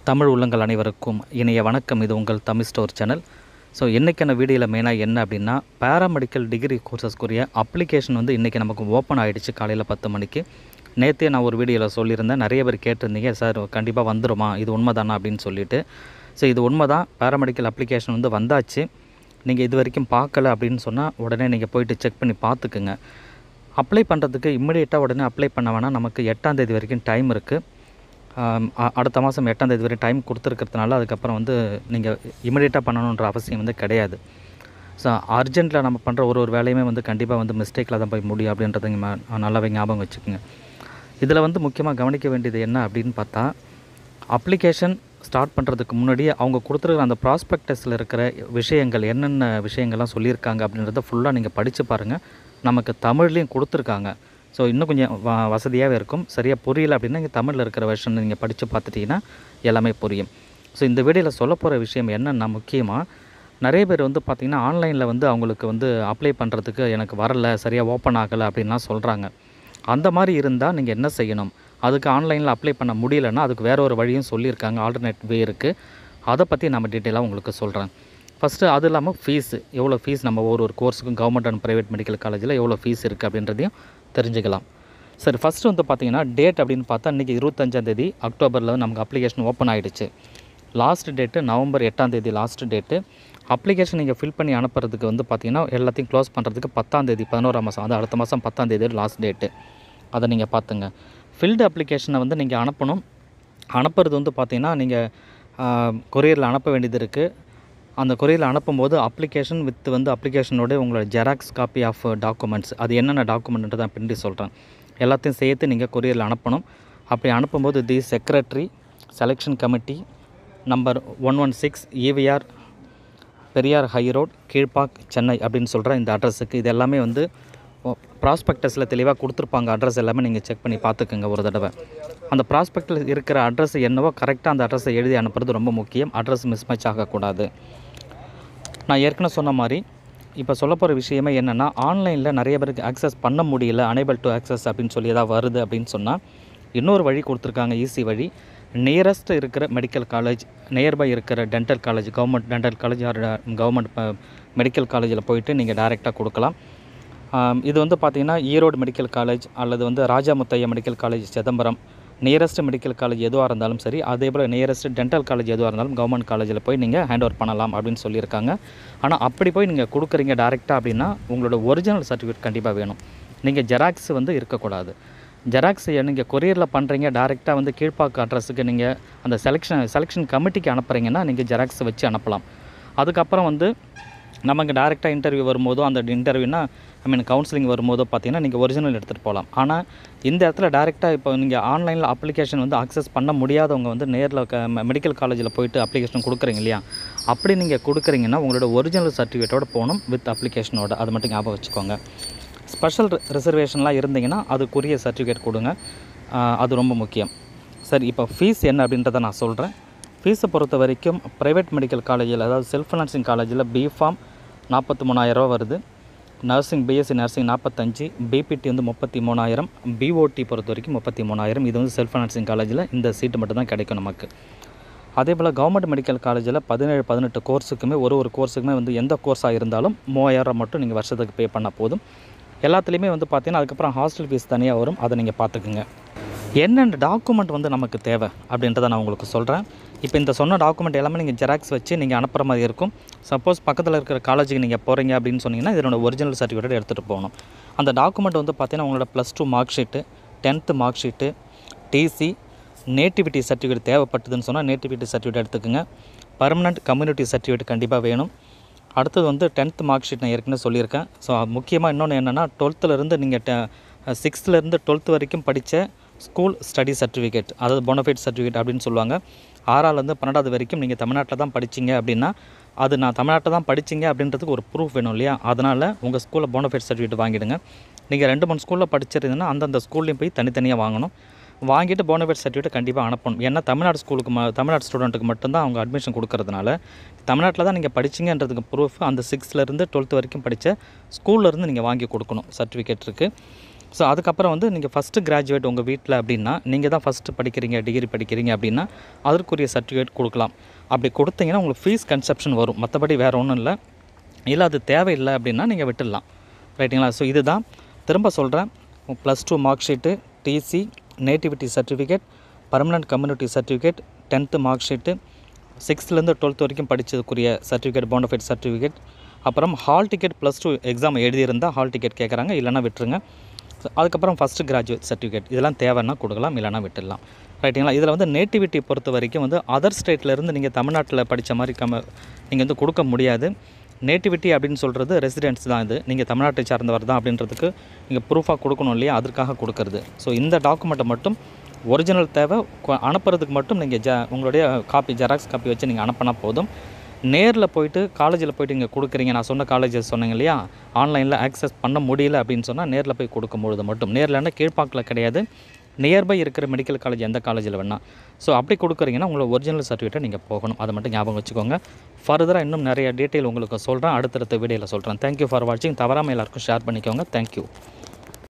தமிழ் உள்ளங்கள் அனைவருக்கும் இணைய வணக்கம் இது உங்கள் தமிழ் ஸ்டோர் சேனல் ஸோ இன்றைக்கான வீடியோவில் மெயினாக என்ன அப்படின்னா பேராமெடிக்கல் டிகிரி கோர்சஸ்க்குரிய அப்ளிகேஷன் வந்து இன்றைக்கி நமக்கு ஓப்பன் ஆகிடுச்சு காலையில் பத்து மணிக்கு நேற்றே நான் ஒரு வீடியோவில் சொல்லியிருந்தேன் நிறைய பேர் கேட்டிருந்தீங்க சார் கண்டிப்பாக வந்துருமா இது உண்மைதானா அப்படின்னு சொல்லிட்டு ஸோ இது உண்மை தான் பேராமெடிக்கல் அப்ளிகேஷன் வந்து வந்தாச்சு நீங்கள் இது வரைக்கும் பார்க்கல அப்படின்னு சொன்னால் உடனே நீங்கள் போயிட்டு செக் பண்ணி பார்த்துக்குங்க அப்ளை பண்ணுறதுக்கு இம்மிடியேட்டாக உடனே அப்ளை பண்ண வேணால் நமக்கு எட்டாம் தேதி வரைக்கும் டைம் இருக்குது ஆம், அ- அடுத்த மாதம் எட்டாம் தேதி வரை டைம் கொடுத்துருக்கிறதுனால அதுக்கப்புறம் வந்து நீங்கள் இமிடியேட்டாக பண்ணணுன்ற அவசியம் வந்து கிடையாது ஸோ அர்ஜென்ட்டில் நம்ம பண்ணுற ஒரு ஒரு வேலையுமே வந்து கண்டிப்பாக வந்து மிஸ்டேக்கில் தான் போய் முடியும் அப்படின்றத இங்க ம- நல்லாவே ஞாபகம் வச்சுக்கோங்க இதில் வந்து முக்கியமாக கவனிக்க வேண்டியது என்ன அப்படின்னு பார்த்தா அப்ளிகேஷன் ஸ்டார்ட் பண்ணுறதுக்கு முன்னாடி அவங்க கொடுத்துருக்குற அந்த ப்ராஸ்பெக்டஸில் இருக்கிற விஷயங்கள் என்னென்ன விஷயங்கள்லாம் சொல்லியிருக்காங்க அப்படின்றத ஃபுல்லாக நீங்கள் படித்து பாருங்கள் நமக்கு தமிழ்லேயும் கொடுத்துருக்காங்க ஸோ இன்னும் கொஞ்சம் வ வசதியாகவே இருக்கும் சரியாக புரியல அப்படின்னா இங்கே தமிழில் இருக்கிற வெர்ஷன் நீங்கள் படித்து பார்த்துட்டிங்கன்னா எல்லாமே புரியும் ஸோ இந்த வீடியோவில் சொல்ல போகிற விஷயம் என்னென்னா முக்கியமாக நிறைய பேர் வந்து பார்த்திங்கன்னா ஆன்லைனில் வந்து அவங்களுக்கு வந்து அப்ளை பண்ணுறதுக்கு எனக்கு வரல சரியாக ஓப்பன் ஆகலை அப்படின்லாம் சொல்கிறாங்க அந்த மாதிரி இருந்தால் நீங்கள் என்ன செய்யணும் அதுக்கு ஆன்லைனில் அப்ளை பண்ண முடியலன்னா அதுக்கு வேற ஒரு வழியும் சொல்லியிருக்காங்க ஆல்டர்னேட் வே இருக்குது அதை பற்றி நம்ம டீட்டெயிலாக உங்களுக்கு சொல்கிறேன் ஃபஸ்ட்டு அது இல்லாமல் ஃபீஸு எவ்வளோ ஃபீஸ் நம்ம ஒரு ஒரு கோர்ஸுக்கும் கவர்மெண்ட் அண்ட் ப்ரைவேட் மெடிக்கல் காலேஜில் எவ்வளோ ஃபீஸ் இருக்குது அப்படின்றதையும் தெரிஞ்சுக்கலாம் சரி ஃபஸ்ட்டு வந்து பார்த்தீங்கன்னா டேட் அப்படின்னு பார்த்தா இன்றைக்கி இருபத்தஞ்சாந்தேதி அக்டோபரில் நமக்கு அப்ளிகேஷன் ஓப்பன் ஆகிடுச்சு லாஸ்ட் டேட்டு நவம்பர் எட்டாம் தேதி லாஸ்ட் டேட்டு அப்ளிகேஷன் நீங்கள் ஃபில் பண்ணி அனுப்புறதுக்கு வந்து பார்த்தீங்கன்னா எல்லாத்தையும் க்ளோஸ் பண்ணுறதுக்கு பத்தாம் தேதி பதினோராம் மாதம் அது அடுத்த மாதம் பத்தாம் தேதி லாஸ்ட் டேட்டு அதை நீங்கள் பார்த்துங்க ஃபில்டு அப்ளிகேஷனை வந்து நீங்கள் அனுப்பணும் அனுப்புறது வந்து பார்த்தீங்கன்னா நீங்கள் கொரியரில் அனுப்ப வேண்டியது இருக்குது அந்த கொரியரில் அனுப்பும்போது அப்ளிகேஷன் வித் வந்து அப்ளிகேஷனோட உங்களோட ஜெராக்ஸ் காப்பி ஆஃப் டாக்குமெண்ட்ஸ் அது என்னென்ன டாக்குமெண்ட்டு தான் பின்னாடி சொல்கிறேன் எல்லாத்தையும் சேர்த்து நீங்கள் கொரியரில் அனுப்பணும் அப்படி அனுப்பும்போது the secretary selection committee number one one six EVR Periyar high road Kilpauk Chennai அப்படின்னு சொல்கிற இந்த அட்ரஸுக்கு இது எல்லாமே வந்து ப்ராஸ்பெக்டஸில் தெளிவாக கொடுத்துருப்பாங்க அட்ரஸ் எல்லாமே நீங்கள் செக் பண்ணி பார்த்துக்குங்க ஒரு தடவை அந்த ப்ராஸ்பெக்டில் இருக்கிற அட்ரஸ் என்னவோ கரெக்டாக அந்த அட்ரஸை எழுதி அனுப்புறது ரொம்ப முக்கியம் அட்ரஸ் மிஸ்மேட்ச் ஆகக்கூடாது நான் ஏற்கனவே சொன்ன மாதிரி இப்போ சொல்ல போகிற விஷயமே என்னென்னா ஆன்லைனில் நிறைய பேருக்கு ஆக்சஸ் பண்ண முடியல அனேபிள் டு ஆக்சஸ் அப்படின்னு சொல்லி ஏதாவது வருது அப்படின்னு சொன்னால் இன்னொரு வழி கொடுத்துருக்காங்க ஈஸி வழி நியரஸ்ட் இருக்கிற மெடிக்கல் காலேஜ் நியர்பை இருக்கிற dental college government dental college or government medical காலேஜில் போயிட்டு நீங்கள் டைரெக்டாக கொடுக்கலாம் ஆம், இது வந்து பார்த்திங்கன்னா ஈரோடு மெடிக்கல் காலேஜ் அல்லது வந்து Raja Muthiah medical college Chidambaram nearest medical college எதுவாக இருந்தாலும் சரி அதே போல் நியரஸ்ட் டென்டல் காலேஜ் எதுவாக இருந்தாலும் கவர்மெண்ட் காலேஜில் போய் நீங்கள் ஹேண்ட் ஓவர் பண்ணலாம் அப்படின்னு சொல்லியிருக்காங்க ஆனால் அப்படி போய் நீங்கள் கொடுக்குறீங்க டேரெக்டாக அப்படின்னா உங்களோட ஒரிஜினல் சர்டிஃபிகேட் கண்டிப்பாக வேணும் நீங்கள் ஜெராக்ஸ் வந்து இருக்கக்கூடாது ஜெராக்ஸ் நீங்கள் கொரியரில் பண்ணுறீங்க டேரெக்டாக வந்து கீழ்ப்பாக்கு அட்ரஸுக்கு நீங்கள் அந்த செலெக்ஷன் செலெக்ஷன் கமிட்டிக்கு அனுப்புகிறீங்கன்னா நீங்கள் ஜெராக்ஸ் வச்சு அனுப்பலாம் அதுக்கப்புறம் வந்து நமக்கு டேரெக்டாக இன்டர்வியூ வரும்போதோ அந்த இன்டர்வியூனா ஐ மீன் கவுன்சிலிங் வரும்போதோ பார்த்தீங்கன்னா நீங்கள் ஒரிஜினல் எடுத்துகிட்டு போகலாம் ஆனால் இந்த இடத்துல டேரெக்டாக இப்போ நீங்கள் ஆன்லைனில் அப்ளிகேஷன் வந்து அக்சஸ் பண்ண முடியாதவங்க வந்து நேரில் மெடிக்கல் காலேஜில் போயிட்டு அப்ளிகேஷன் கொடுக்குறீங்க இல்லையா அப்படி நீங்கள் கொடுக்குறீங்கன்னா உங்களோட ஒரிஜினல் சர்டிஃபிகேட்டோட போகணும் வித் அப்ளிகேஷனோட அது மட்டும் ஞாபகம் வச்சுக்கோங்க ஸ்பெஷல் ரிசர்வேஷன்லாம் இருந்தீங்கன்னா அதுக்குரிய சர்டிஃபிகேட் கொடுங்க ஆஹ் அது ரொம்ப முக்கியம் சரி இப்போ ஃபீஸ் என்ன அப்படின்றத நான் சொல்கிறேன் ஃபீஸை பொறுத்த வரைக்கும் ப்ரைவேட் மெடிக்கல் காலேஜில் அதாவது செல்ஃப் ஃபினான்சிங் காலேஜில் பிஃபார்ம் நாற்பத்தி மூணாயிரரூவா வருது நர்சிங் பிஎஸ்சி நர்சிங் நாற்பத்தஞ்சு பிபிடி வந்து முப்பத்தி மூணாயிரம் பிஓடி பொறுத்த வரைக்கும் முப்பத்தி மூணாயிரம் இது வந்து செல்ஃப் ஃபினான்சிங் காலேஜில் இந்த சீட்டு மட்டும் தான் கிடைக்கும் நமக்கு அதே போல் கவர்மெண்ட் மெடிக்கல் காலேஜில் பதினேழு பதினெட்டு கோர்ஸுக்குமே ஒரு ஒரு கோர்ஸுக்குமே வந்து எந்த கோர்ஸாக இருந்தாலும் மூவாயிரம் மட்டும் நீங்கள் வருஷத்துக்கு பே பண்ணால் போதும் எல்லாத்துலேயுமே வந்து பார்த்தீங்கன்னா அதுக்கப்புறம் ஹாஸ்டல் ஃபீஸ் தனியாக வரும் அதை நீங்கள் பார்த்துக்குங்க என்னென்ன டாக்குமெண்ட் வந்து நமக்கு தேவை அப்படின்றத நான் உங்களுக்கு சொல்கிறேன் இப்போ இந்த சொன்ன டாக்குமெண்ட் எல்லாமே நீங்கள் ஜெராக்ஸ் வச்சு நீங்கள் அனுப்புகிற மாதிரி இருக்கும் சப்போஸ் பக்கத்தில் இருக்கிற காலேஜுக்கு நீங்கள் போகிறீங்க அப்படின்னு சொன்னீங்கன்னா இதனோட ஒரிஜினல் சர்டிஃபிகேட் எடுத்துகிட்டு போகணும் அந்த டாக்குமெண்ட் வந்து பார்த்தீங்கன்னா உங்களோட plus two mark sheet tenth mark sheet TC nativity certificate தேவைப்பட்டதுன்னு சொன்னால் நேட்டிவிட்டி சர்டிஃபிகேட் எடுத்துக்கோங்க பர்மனண்ட் கம்யூனிட்டி சர்டிஃபிகேட் கண்டிப்பாக வேணும் அடுத்தது வந்து டென்த் மார்க் ஷீட் நான் ஏற்கனவே சொல்லியிருக்கேன் ஸோ முக்கியமாக இன்னொன்று என்னென்னா டுவெல்த்துலேருந்து நீங்கள் டெ சிக்ஸ்த்துலேருந்து டுவெல்த் வரைக்கும் படித்த ஸ்கூல் ஸ்டடி சர்டிஃபிகேட் அதாவது பொனஃபைட் சர்டிஃபிகேட் அப்படின்னு சொல்லுவாங்க ஆறாலேருந்து பன்னெண்டாவது வரைக்கும் நீங்கள் தமிழ்நாட்டில் தான் படிச்சீங்க அப்படின்னா அது நான் தமிழ்நாட்டில் தான் படிச்சீங்க அப்படின்றதுக்கு ஒரு ப்ரூஃப் வேணும் இல்லையா அதனால் உங்கள் ஸ்கூலில் போனஃபைட் சர்டிஃபிகேட் வாங்கிடுங்க நீங்கள் ரெண்டு மூணு ஸ்கூலில் படிச்சிருந்தீங்கன்னா அந்தந்த ஸ்கூல்லையும் போய் தனித்தனியாக வாங்கணும் வாங்கிட்டு போனஃபைட் சர்டிஃபிகேட் கண்டிப்பாக அனுப்பணும் ஏன்னா தமிழ்நாடு ஸ்கூலுக்கு ம தமிழ்நாடு ஸ்டூடெண்ட்டுக்கு மட்டும்தான் அவங்க அட்மிஷன் கொடுக்கறதுனால தமிழ்நாட்டில் தான் நீங்கள் படிச்சீங்கன்றதுக்கு ப்ரூஃப் அந்த சிக்ஸ்த்லேருந்து டுவெல்த் வரைக்கும் படித்த ஸ்கூல்லேருந்து நீங்கள் வாங்கி கொடுக்கணும் சர்டிஃபிகேட் இருக்குது ஸோ அதுக்கப்புறம் வந்து நீங்கள் ஃபஸ்ட்டு கிராஜுவேட் உங்கள் வீட்டில் அப்படின்னா நீங்கள் தான் ஃபஸ்ட்டு படிக்கிறீங்க டிகிரி படிக்கிறீங்க அப்படின்னா அதற்குரிய சர்டிஃபிகேட் கொடுக்கலாம் அப்படி கொடுத்தீங்கன்னா உங்களுக்கு ஃபீஸ் கன்செப்ஷன் வரும் மற்றபடி வேறு ஒன்றும் இல்லை இல்லை அது தேவையில்லை அப்படின்னா நீங்கள் விட்டுடலாம் ரைட்டுங்களா ஸோ இதுதான் திரும்ப சொல்கிறேன் plus two mark sheet TC nativity certificate permanent community certificate tenth mark sheet சிக்ஸ்த்லேருந்து டுவெல்த் வரைக்கும் படித்ததுக்குரிய சர்டிஃபிகேட் போனஃபைட் சர்டிஃபிகேட் அப்புறம் hall ticket plus two exam எழுதியிருந்தால் ஹால் டிக்கெட் கேட்குறாங்க இல்லைன்னா விட்டுருங்க So, அதுக்கப்புறம் ஃபஸ்ட்டு கிராஜுவேட் சர்டிஃபிகேட் இதெல்லாம் தேவைன்னா கொடுக்கலாம் இல்லைன்னா விட்டுடலாம் ரைட்டுங்களா இதில் வந்து நேட்டிவிட்டி பொறுத்த வரைக்கும் வந்து அதர் ஸ்டேட்லேருந்து நீங்கள் தமிழ்நாட்டில் படித்த மாதிரி கம நீங்கள் வந்து கொடுக்க முடியாது நேட்டிவிட்டி அப்படின்னு சொல்கிறது ரெசிடென்ஸ் தான் இது நீங்கள் தமிழ்நாட்டை சார்ந்தவர் தான் அப்படின்றதுக்கு நீங்கள் ப்ரூஃபாக கொடுக்கணும் இல்லையா அதற்காக கொடுக்கறது ஸோ இந்த டாக்குமெண்ட்டை மட்டும் ஒரிஜினல் தேவை கொ- அனுப்புறதுக்கு மட்டும் நீங்கள் ஜ உங்களுடைய காப்பி ஜெராக்ஸ் காப்பி வச்சு நீங்கள் அனுப்பினா போதும் நேரில் போயிட்டு காலேஜில் போயிட்டு இங்கே கொடுக்குறீங்க நான் சொன்ன காலேஜஸ் சொன்னேங்க இல்லையா ஆன்லைனில் ஆக்சஸ் பண்ண முடியல அப்படின்னு சொன்னால் நேரில் போய் கொடுக்கும்பொழுது மட்டும் நேரில்னா கீழ்ப்பாக்கில் கிடையாது நியர்பை இருக்கிற மெடிக்கல் காலேஜ் எந்த காலேஜில் வேணால் ஸோ அப்படி கொடுக்குறீங்கன்னா உங்களோட ஒரிஜினல் சர்டிஃபிகேட்டை நீங்கள் போகணும் அதை மட்டும் ஞாபகம் வச்சுக்கோங்க ஃபர்தராக இன்னும் நிறைய டீட்டெயில் உங்களுக்கு சொல்கிறேன் அடுத்தடுத்த வீடியோவில் சொல்கிறேன் தேங்க்யூ ஃபார் வாட்சிங் தவறாமல் எல்லாருக்கும் ஷேர் பண்ணிக்கோங்க தேங்க்யூ